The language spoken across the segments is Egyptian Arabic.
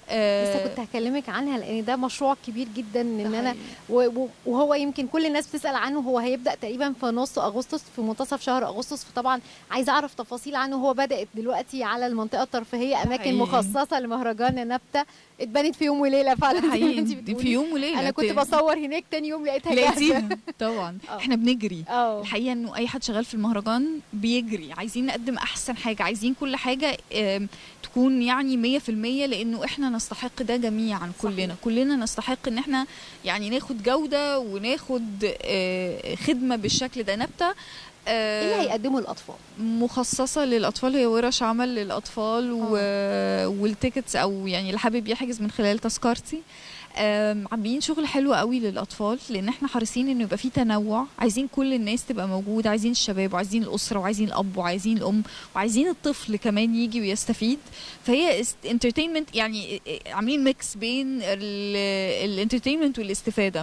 آه، لسه كنت هكلمك عنها لان ده مشروع كبير جدا ان ده انا حقيقي. و- و- وهو يمكن كل الناس بتسال عنه هو هيبدا تقريبا في نص اغسطس في منتصف شهر اغسطس فطبعا عايزه اعرف تفاصيل عنه هو بدات دلوقتي على المنطقه الترفيهيه اماكن حقيقي. مخصصه لمهرجان نبته اتبنت في يوم وليله فعلا زي ما حقيقي انت دي بتقولي. في يوم وليله انا كنت ت- بصور هناك تاني يوم لقيتها جاهزه لقيتيها طبعا آه. احنا بنجري اه الحقيقه انه اي حد شغال في المهرجان بيجري عايزين نقدم احسن حاجه عايزين كل حاجه آم، تكون يعني 100% لانه احنا نستحق ده جميعا كلنا صحيح. كلنا نستحق ان احنا يعني ناخد جوده وناخد آه، خدمه بالشكل ده نبته آه، ايه اللي هيقدمه الاطفال مخصصة للأطفال هي ورش عمل للأطفال و... والتيكتس أو يعني اللي حابب يحجز من خلال تذكرتي آم، عاملين شغل حلو قوي للأطفال لأن احنا حريصين إنه يبقى فيه تنوع عايزين كل الناس تبقى موجودة عايزين الشباب وعايزين الأسرة وعايزين الأب وعايزين الأم وعايزين الطفل كمان يجي ويستفيد فهي انترتينمنت يعني عاملين ميكس بين الانترتينمنت والاستفادة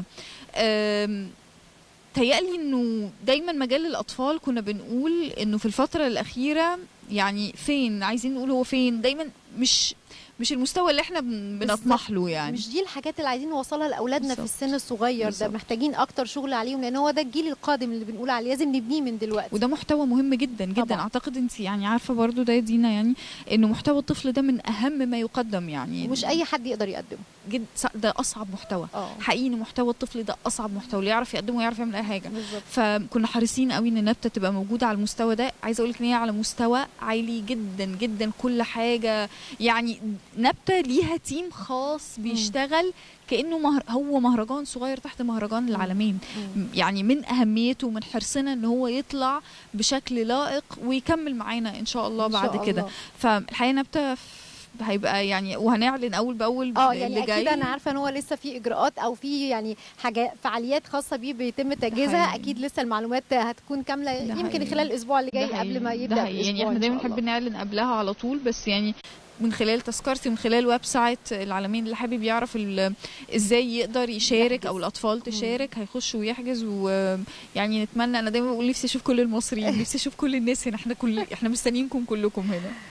آم، تهيألي انه دايما مجال الاطفال كنا بنقول انه في الفتره الاخيره يعني فين عايزين نقول هو فين دايما مش مش المستوى اللي احنا بن- بنطمح له يعني مش دي الحاجات اللي عايزين نوصلها لاولادنا في بالظبط. السن الصغير ده بالظبط. محتاجين اكتر شغل عليهم لان هو ده الجيل القادم اللي بنقول عليه لازم نبنيه من دلوقتي وده محتوى مهم جدا جدا طبعاً. اعتقد انت يعني عارفه برضو ده يا دينا يعني انه محتوى الطفل ده من اهم ما يقدم يعني مش اي حد يقدر يقدمه جد ده اصعب محتوى اه حقيقي إن محتوى الطفل ده اصعب محتوى اللي يعرف يقدمه ويعرف يعمل اي حاجه بالظبط فكنا حريصين قوي ان نبته تبقى موجوده على المستوى ده عايزه اقول لك ان هي على مستوى عالي جدا جدا كل حاجه يعني نبته ليها تيم خاص بيشتغل كانه مهر هو مهرجان صغير تحت مهرجان العالمين مم. يعني من اهميته ومن حرصنا ان هو يطلع بشكل لائق ويكمل معانا ان شاء الله إن شاء بعد كده الله. فالحقيقه نبته ف- هيبقى يعني وهنعلن اول باول اه اللي يعني جاي اكيد انا عارفه ان هو لسه في اجراءات او في يعني حاجات فعاليات خاصه بيه بيتم تجهيزها حقيقي. اكيد لسه المعلومات هتكون كامله ده يمكن حقيقي. خلال الاسبوع اللي جاي ده قبل ما حقيقي. يبدا ده حقيقي. يعني الأسبوع احنا إن دايما شاء نحب الله. نعلن قبلها على طول بس يعني من خلال تذكرتي من خلال ويب سايت العالمين اللي حابب يعرف ال- ازاي يقدر يشارك يحجز. او الاطفال تشارك هيخش ويحجز ويعني نتمنى انا دايما بقول نفسي اشوف كل المصريين نفسي اشوف كل الناس هنا احنا كل احنا مستنيينكم كلكم هنا